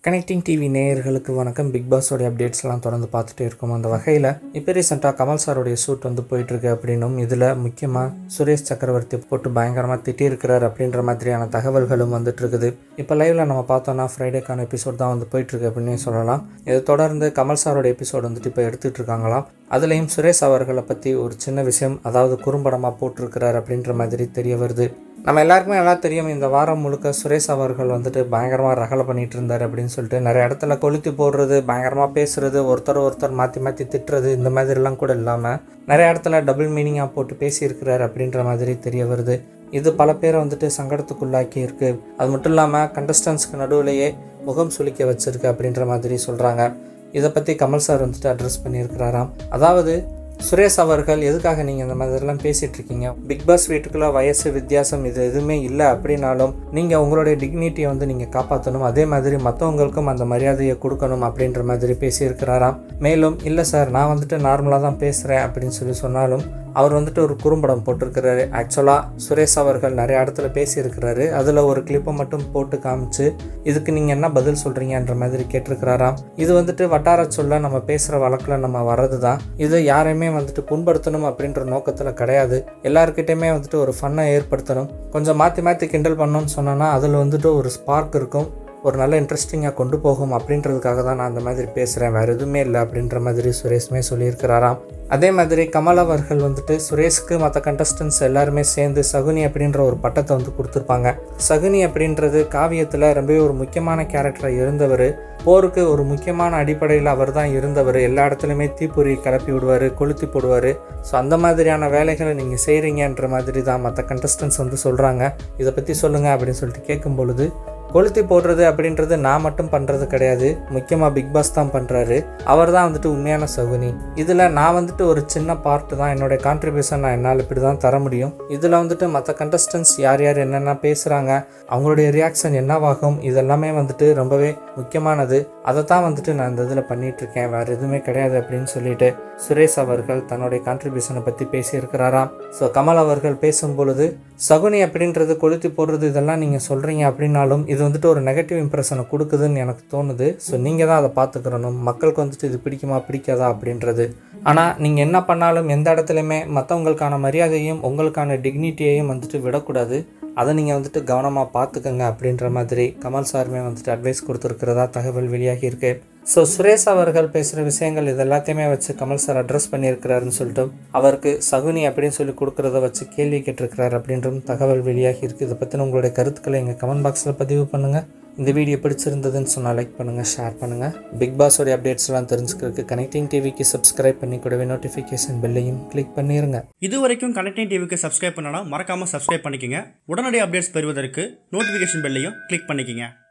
connecting TV நேயர்களுக்கு வணக்கம் big பாஸோடைய அப்டேட்ஸ்லாம் தொடர்ந்து பார்த்துட்டே இருக்கோம் அந்த வகையில் இப்போ ரீசெண்டாக கமல் சாரோடைய ஷூட் வந்து போயிட்டுருக்கு அப்படின்னும் இதில் முக்கியமாக சுரேஷ் சக்கரவர்த்தி போட்டு பயங்கரமாக திட்டியிருக்கிறார் அப்படின்ற மாதிரியான தகவல்களும் வந்துட்டு இருக்குது இப்போ லைவில் நம்ம பார்த்தோன்னா ஃப்ரைடேக்கான எபிசோட் தான் வந்து போயிட்டுருக்கு அப்படின்னு சொல்லலாம் இதை தொடர்ந்து கமல் சாரோட எபிசோட் வந்துட்டு இப்போ எடுத்துகிட்டு இருக்காங்களாம் அதுலேயும் சுரேஷ் அவர்களை பற்றி ஒரு சின்ன விஷயம் அதாவது குறும்படமாக போட்டிருக்கிறார் அப்படின்ற மாதிரி தெரிய வருது நம்ம எல்லாருக்குமே நல்லா தெரியும் இந்த வாரம் முழுக்க சுரேஷ் அவர்கள் வந்துட்டு பயங்கரமாக ரகலை பண்ணிட்டு இருந்தார் அப்படின்னு சொல்லிட்டு நிறைய இடத்துல கொளுத்தி போடுறது பயங்கரமாக பேசுறது ஒருத்தர் ஒருத்தர் மாற்றி மாற்றி திட்டுறது இந்த மாதிரிலாம் கூட இல்லாமல் நிறைய இடத்துல டபுள் மீனிங்காக போட்டு பேசியிருக்கிறார் அப்படின்ற மாதிரி தெரிய வருது இது பல பேரை வந்துட்டு சங்கடத்துக்குள்ளாக்கி இருக்கு அது மட்டும் இல்லாமல் கண்டஸ்டன்ஸ்க்கு நடுவுலையே முகம் சுளிக்க வச்சிருக்கு அப்படின்ற மாதிரி சொல்கிறாங்க இதை பற்றி கமல் சார் வந்துட்டு அட்ரஸ் பண்ணியிருக்கிறாராம் அதாவது சுரேஷ் அவர்கள் எதுக்காக நீங்கள் இந்த மாதிரிலாம் பேசிகிட்டு இருக்கீங்க பிக் பாஸ் வீட்டுக்குள்ள வயசு வித்தியாசம் இது எதுவுமே இல்லை அப்படின்னாலும் நீங்கள் உங்களுடைய டிக்னிட்டியை வந்து நீங்கள் காப்பாற்றணும் அதே மாதிரி மற்றவங்களுக்கும் அந்த மரியாதையை கொடுக்கணும் அப்படின்ற மாதிரி பேசியிருக்கிறாராம் மேலும் இல்லை சார் நான் வந்துட்டு நார்மலாக தான் பேசுகிறேன் அப்படின்னு சொல்லி சொன்னாலும் அவர் வந்துட்டு ஒரு குறும்படம் போட்டிருக்கிறாரு ஆக்சுவலாக சுரேஷ் அவர்கள் நிறைய இடத்துல பேசியிருக்கிறாரு அதில் ஒரு கிளிப்பை மட்டும் போட்டு காமிச்சு இதுக்கு நீங்கள் என்ன பதில் சொல்கிறீங்கன்ற மாதிரி கேட்டிருக்கிறாராம் இது வந்துட்டு வட்டார சொல்ல நம்ம பேசுகிற வழக்கில் நம்ம வர்றது தான் இது யாரையுமே வந்துட்டு புண்படுத்தணும் அப்படின்ற நோக்கத்தில் கிடையாது எல்லாருக்கிட்டையுமே வந்துட்டு ஒரு ஃபன்னை ஏற்படுத்தணும் கொஞ்சம் மாற்றி மாற்றி கிண்டல் பண்ணோம்னு சொன்னோன்னா அதில் வந்துட்டு ஒரு ஸ்பார்க் இருக்கும் ஒரு நல்ல இன்ட்ரெஸ்டிங்காக கொண்டு போகும் அப்படின்றதுக்காக தான் நான் அந்த மாதிரி பேசுகிறேன் வேறு எதுவுமே இல்லை அப்படின்ற மாதிரி சுரேஷ்மே சொல்லியிருக்கிறாராம் அதே மாதிரி கமல் அவர்கள் வந்துட்டு சுரேஷ்க்கு மற்ற கண்டஸ்டன்ஸ் எல்லாருமே சேர்ந்து சகுனி அப்படின்ற ஒரு பட்டத்தை வந்து கொடுத்துருப்பாங்க சகுனி அப்படின்றது காவியத்தில் ரொம்பவே ஒரு முக்கியமான கேரக்டராக இருந்தவர் போருக்கு ஒரு முக்கியமான அடிப்படையில் அவர் தான் இருந்தவர் எல்லா இடத்துலையுமே தீப்பொறி கிளப்பி விடுவார் கொளுத்தி போடுவார் ஸோ அந்த மாதிரியான வேலைகளை நீங்கள் செய்கிறீங்கன்ற மாதிரி தான் மற்ற கண்டஸ்டன்ஸ் வந்து சொல்கிறாங்க இதை பற்றி சொல்லுங்கள் அப்படின்னு சொல்லிட்டு கேட்கும் பொழுது கொளுத்தி போடுறது அப்படின்றது நான் மட்டும் பண்ணுறது கிடையாது முக்கியமாக பிக் பாஸ் தான் பண்ணுறாரு அவர் தான் வந்துட்டு உண்மையான சகுனி இதில் நான் வந்துட்டு ஒரு சின்ன பார்ட்டு தான் என்னுடைய கான்ட்ரிபியூஷன் நான் என்னால் இப்படி தான் தர முடியும் இதில் வந்துட்டு மற்ற கண்டஸ்டன்ஸ் யார் யார் என்னென்ன பேசுகிறாங்க அவங்களுடைய ரியாக்ஷன் என்னவாகும் இதெல்லாமே வந்துட்டு ரொம்பவே முக்கியமானது அதை தான் வந்துட்டு நான் இந்த இதில் பண்ணிகிட்ருக்கேன் வேறு எதுவுமே கிடையாது அப்படின்னு சொல்லிட்டு சுரேஷ் அவர்கள் தன்னுடைய கான்ட்ரிபியூஷனை பற்றி பேசியிருக்கிறாராம் ஸோ கமல் அவர்கள் பேசும் பொழுது சகுனி அப்படின்றது கொளுத்தி போடுறது இதெல்லாம் நீங்கள் சொல்கிறீங்க அப்படின்னாலும் இது வந்துட்டு ஒரு நெகட்டிவ் இம்ப்ரெஷனை கொடுக்குதுன்னு எனக்கு தோணுது ஸோ நீங்கள் தான் அதை பார்த்துக்கிறணும் மக்களுக்கு வந்துட்டு இது பிடிக்குமா பிடிக்காதா அப்படின்றது ஆனால் நீங்கள் என்ன பண்ணாலும் எந்த இடத்துலையுமே மற்றவங்களுக்கான மரியாதையும் உங்களுக்கான டிக்னிட்டியையும் வந்துட்டு விடக்கூடாது அதை நீங்கள் வந்துட்டு கவனமாக பார்த்துக்கங்க அப்படின்ற மாதிரி கமல் சாருமே வந்துட்டு அட்வைஸ் கொடுத்துருக்கிறதா தகவல் வெளியாகி இருக்கு ஸோ சுரேஷ் அவர்கள் பேசுகிற விஷயங்கள் இது எல்லாத்தையுமே வச்சு கமல் சார் அட்ரஸ் பண்ணியிருக்கிறாருன்னு சொல்லிட்டு அவருக்கு சகுனி அப்படின்னு சொல்லி கொடுக்குறத வச்சு கேள்வி கேட்டிருக்கிறார் அப்படின்றும் தகவல் வெளியாகி இருக்குது இதை பற்றின உங்களுடைய கருத்துக்களை எங்கள் கமெண்ட் பாக்ஸில் பதிவு பண்ணுங்கள் இந்த வீடியோ பிடிச்சிருந்ததுன்னு சொன்னால் லைக் பண்ணுங்கள் ஷேர் பண்ணுங்கள் பிக் பாஸோடைய அப்டேட்ஸ்லாம் தெரிஞ்சுக்கிறதுக்கு கனெக்டிங் டிவிக்கு சப்ஸ்கிரைப் பண்ணி கூடவே நோட்டிஃபிகேஷன் பெல்லையும் கிளிக் பண்ணிடுங்க இது வரைக்கும் கனெக்டிங் டிவிக்கு சப்ஸ்கிரைப் பண்ணனா மறக்காமல் சப்ஸ்கிரைப் பண்ணிக்கங்க உடனடி அப்டேட்ஸ் பெறுவதற்கு நோட்டிஃபிகேஷன் பெல்லையும் கிளிக் பண்ணிக்கங்க